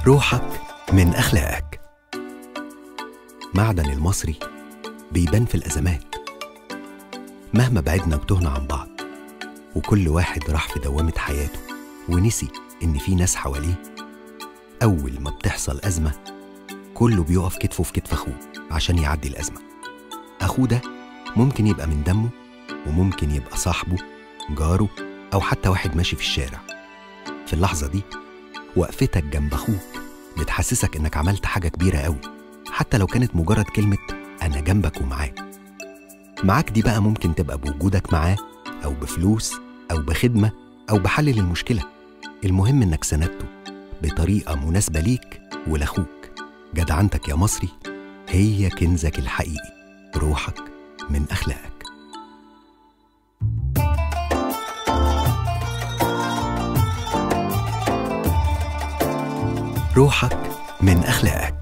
روحك من أخلاقك معدن المصري بيبان في الأزمات مهما بعدنا وتهنا عن بعض وكل واحد راح في دوامة حياته ونسي إن في ناس حواليه أول ما بتحصل أزمة كله بيقف كتفه في كتف أخوه عشان يعدي الأزمة أخوه ده ممكن يبقى من دمه وممكن يبقى صاحبه جاره أو حتى واحد ماشي في الشارع في اللحظة دي وقفتك جنب أخوك بتحسسك إنك عملت حاجة كبيرة قوي حتى لو كانت مجرد كلمة أنا جنبك ومعاك معاك دي بقى ممكن تبقى بوجودك معاه أو بفلوس أو بخدمة أو بحل للمشكلة المهم إنك سندته بطريقة مناسبة ليك ولأخوك جدعنتك يا مصري هي كنزك الحقيقي روحك من أخلاقك روحك من أخلاقك